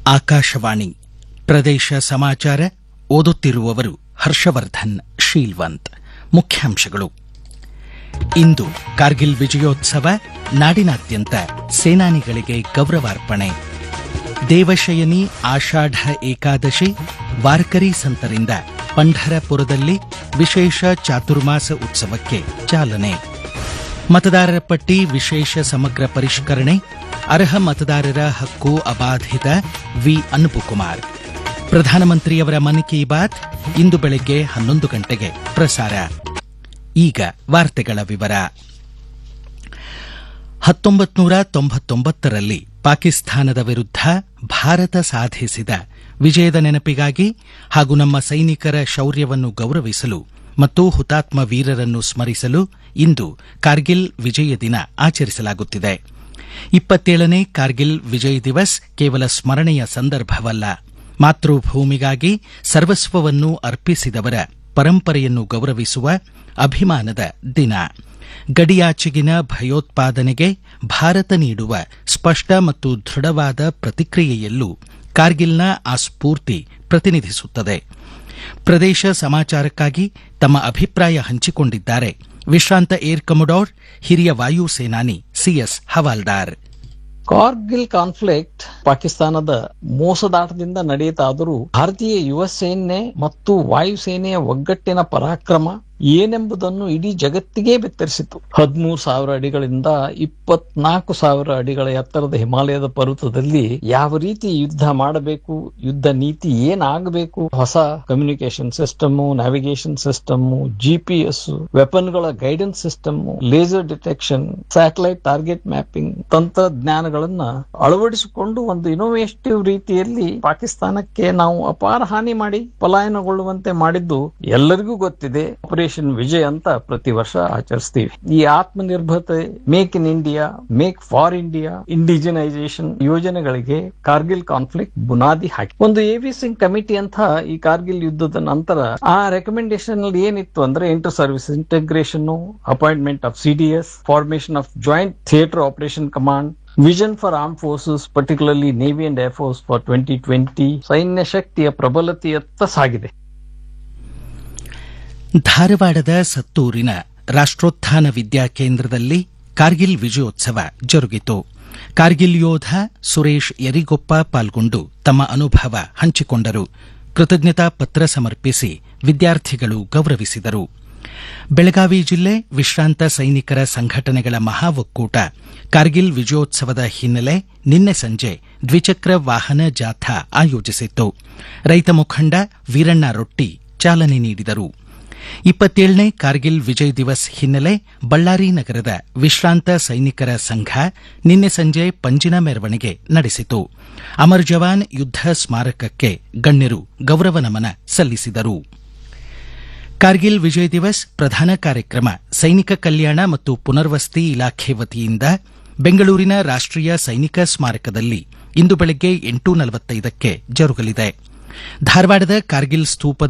ಆಕಾಶವಾಣಿ ಪ್ರದೇಶ ಸಮಾಚಾರ ಓದುತ್ತಿರುವವರು ಹರ್ಷವರ್ಧನ್ ಶೀಲ್ವಂತ್ ಮುಖ್ಯಾಂಶಗಳು ಇಂದು ಕಾರ್ಗಿಲ್ ವಿಜಯೋತ್ಸವ ನಾಡಿನಾದ್ಯಂತ ಸೇನಾನಿಗಳಿಗೆ ಗೌರವಾರ್ಪಣೆ ದೇವಶಯನಿ ಆಷಾಢ ಏಕಾದಶಿ ವಾರ್ಕರಿ ಸಂತರಿಂದ ಪಂಢರಪುರದಲ್ಲಿ ವಿಶೇಷ ಚಾತುರ್ಮಾಸ ಉತ್ಸವಕ್ಕೆ ಚಾಲನೆ ಮತದಾರರ ಪಟ್ಟಿ ವಿಶೇಷ ಸಮಗ್ರ ಪರಿಷ್ಕರಣೆ ಅರ್ಹ ಮತದಾರರ ಹಕ್ಕು ಅಬಾಧಿತ ವಿ ಅನುಪಕುಮಾರ್ ಪ್ರಧಾನಮಂತ್ರಿಯವರ ಮನ್ ಕಿ ಬಾತ್ ಇಂದು ಬೆಳಗ್ಗೆ ಹನ್ನೊಂದು ಗಂಟೆಗೆ ಪ್ರಸಾರ ಈಗ ವಾರ್ತೆಗಳ ವಿವರ ಹತ್ತೊಂಬತ್ತು ನೂರ ತೊಂಬತ್ತೊಂಬತ್ತರಲ್ಲಿ ಪಾಕಿಸ್ತಾನದ ವಿರುದ್ಧ ಭಾರತ ಸಾಧಿಸಿದ ವಿಜಯದ ನೆನಪಿಗಾಗಿ ಹಾಗೂ ನಮ್ಮ ಸೈನಿಕರ ಶೌರ್ಯವನ್ನು ಗೌರವಿಸಲು ಮತ್ತು ಹುತಾತ್ಮ ವೀರರನ್ನು ಸ್ಮರಿಸಲು ಇಂದು ಕಾರ್ಗಿಲ್ ವಿಜಯ ದಿನ ಆಚರಿಸಲಾಗುತ್ತಿದೆ ಇಪ್ಪತ್ತೇಳನೇ ಕಾರ್ಗಿಲ್ ವಿಜಯ್ ದಿವಸ್ ಕೇವಲ ಸ್ಮರಣೆಯ ಸಂದರ್ಭವಲ್ಲ ಮಾತೃಭೂಮಿಗಾಗಿ ಸರ್ವಸ್ವವನ್ನು ಅರ್ಪಿಸಿದವರ ಪರಂಪರೆಯನ್ನು ಗೌರವಿಸುವ ಅಭಿಮಾನದ ದಿನ ಗಡಿಯಾಚೆಗಿನ ಭಯೋತ್ಪಾದನೆಗೆ ಭಾರತ ನೀಡುವ ಸ್ಪಷ್ಟ ಮತ್ತು ದೃಢವಾದ ಪ್ರತಿಕ್ರಿಯೆಯಲ್ಲೂ ಕಾರ್ಗಿಲ್ನ ಆ ಸ್ಫೂರ್ತಿ ಪ್ರತಿನಿಧಿಸುತ್ತದೆ ಪ್ರದೇಶ ಸಮಾಚಾರಕ್ಕಾಗಿ ತಮ್ಮ ಅಭಿಪ್ರಾಯ ಹಂಚಿಕೊಂಡಿದ್ದಾರೆ ವಿಶ್ರಾಂತ ಏರ್ ಕಮೊಡೋರ್ ಹಿರಿಯ ವಾಯು ಸೇನಾನಿ ಸಿಎಸ್ ಹವಾಲ್ದಾರ್ ಕಾರ್ಗಿಲ್ ಕಾನ್ಫ್ಲಿಕ್ಟ್ ಪಾಕಿಸ್ತಾನದ ಮೋಸದಾಟದಿಂದ ನಡೆಯಿತಾದರೂ ಭಾರತೀಯ ಯುವ ಸೇನೆ ಮತ್ತು ವಾಯುಸೇನೆಯ ಒಗ್ಗಟ್ಟಿನ ಪರಾಕ್ರಮ ಏನೆಂಬುದನ್ನು ಇಡೀ ಜಗತ್ತಿಗೆ ಬೆತ್ತರಿಸಿತು ಹದಿಮೂರು ಸಾವಿರ ಅಡಿಗಳಿಂದ ಇಪ್ಪತ್ನಾಲ್ಕು ಸಾವಿರ ಅಡಿಗಳ ಎತ್ತರದ ಹಿಮಾಲಯದ ಪರ್ವತದಲ್ಲಿ ಯಾವ ರೀತಿ ಯುದ್ಧ ಮಾಡಬೇಕು ಯುದ್ಧ ನೀತಿ ಏನಾಗಬೇಕು ಹೊಸ communication system navigation system GPS ವೆಪನ್ಗಳ guidance system laser detection satellite target mapping ತಂತ್ರಜ್ಞಾನಗಳನ್ನ ಅಳವಡಿಸಿಕೊಂಡು ಒಂದು ಇನೋವೇಟಿವ್ ರೀತಿಯಲ್ಲಿ ಪಾಕಿಸ್ತಾನಕ್ಕೆ ನಾವು ಅಪಾರ ಹಾನಿ ಮಾಡಿ ಪಲಾಯನಗೊಳ್ಳುವಂತೆ ಮಾಡಿದ್ದು ಎಲ್ಲರಿಗೂ ಗೊತ್ತಿದೆ ಆಪರೇಷನ್ ವಿಜಯ್ ಅಂತ ಪ್ರತಿ ವರ್ಷ ಆಚರಿಸ್ತೀವಿ ಈ ಆತ್ಮನಿರ್ಭರತೆ make in India make for India indigenisation ಯೋಜನೆಗಳಿಗೆ ಕಾರ್ಗಿಲ್ ಕಾನ್ಫ್ಲಿಕ್ಟ್ ಬುನಾದಿ ಹಾಕಿ ಒಂದು ಎ ವಿ ಸಿಂಗ್ ಕಮಿಟಿ ಅಂತ ಈ ಕಾರ್ಗಿಲ್ ಯುದ್ಧದ ನಂತರ ಆ ರೆಕಮೆಂಡೇಶನ್ ಅಲ್ಲಿ ಏನಿತ್ತು ಅಂದ್ರೆ inter service integration appointment of CDS formation of joint theatre operation command vision for arm forces particularly navy and air force for twenty twenty ಸೈನ್ಯ ಶಕ್ತಿಯ ಪ್ರಬಲತೆಯತ್ತ ಸಾಗಿದೆ ಧಾರವಾಡದ ಸತ್ತೂರಿನ ರಾಷ್ಟ್ರೋತ್ಥಾನ ವಿದ್ಯಾಕೇಂದ್ರದಲ್ಲಿ ಕಾರ್ಗಿಲ್ ವಿಜಯೋತ್ಸವ ಜರುಗಿತು ಕಾರ್ಗಿಲ್ ಯೋಧ ಸುರೇಶ್ ಯರಿಗೊಪ್ಪ ಪಾಲ್ಗೊಂಡು ತಮ್ಮ ಅನುಭವ ಹಂಚಿಕೊಂಡರು ಕೃತಜ್ಞತಾ ಪತ್ರ ಸಮರ್ಪಿಸಿ ವಿದ್ಯಾರ್ಥಿಗಳು ಗೌರವಿಸಿದರು ಬೆಳಗಾವಿ ಜಿಲ್ಲೆ ವಿಶ್ರಾಂತ ಸೈನಿಕರ ಸಂಘಟನೆಗಳ ಮಹಾ ಒಕ್ಕೂಟ ಕಾರ್ಗಿಲ್ ವಿಜಯೋತ್ಸವದ ಹಿನ್ನೆಲೆ ನಿನ್ನೆ ಸಂಜೆ ದ್ವಿಚಕ್ರ ವಾಹನ ಜಾಥಾ ಆಯೋಜಿಸಿತ್ತು ರೈತ ಮುಖಂಡ ವೀರಣ್ಣ ರೊಟ್ಟಿ ಚಾಲನೆ ನೀಡಿದರು ಇಪ್ಪತ್ತೇಳನೇ ಕಾರ್ಗಿಲ್ ವಿಜಯ್ ದಿವಸ್ ಹಿನ್ನೆಲೆ ಬಳ್ಳಾರಿ ನಗರದ ವಿಶ್ರಾಂತ ಸೈನಿಕರ ಸಂಘ ನಿನ್ನೆ ಸಂಜೆ ಪಂಜಿನ ಮೆರವಣಿಗೆ ನಡೆಸಿತು ಅಮರ್ ಜವಾನ್ ಯುದ್ಧ ಸ್ಮಾರಕಕ್ಕೆ ಗಣ್ಯರು ಗೌರವ ನಮನ ಸಲ್ಲಿಸಿದರು ಕಾರ್ಗಿಲ್ ವಿಜಯ್ ದಿವಸ್ ಪ್ರಧಾನ ಕಾರ್ಯಕ್ರಮ ಸೈನಿಕ ಕಲ್ಯಾಣ ಮತ್ತು ಪುನರ್ವಸತಿ ಇಲಾಖೆ ವತಿಯಿಂದ ಬೆಂಗಳೂರಿನ ರಾಷ್ಟೀಯ ಸೈನಿಕ ಸ್ಮಾರಕದಲ್ಲಿ ಇಂದು ಬೆಳಗ್ಗೆ ಎಂಟು ನಲವತ್ತೈದಕ್ಕೆ ಜರುಗಲಿದೆ ಧಾರವಾಡದ ಕಾರ್ಗಿಲ್ ಸ್ತೂಪದ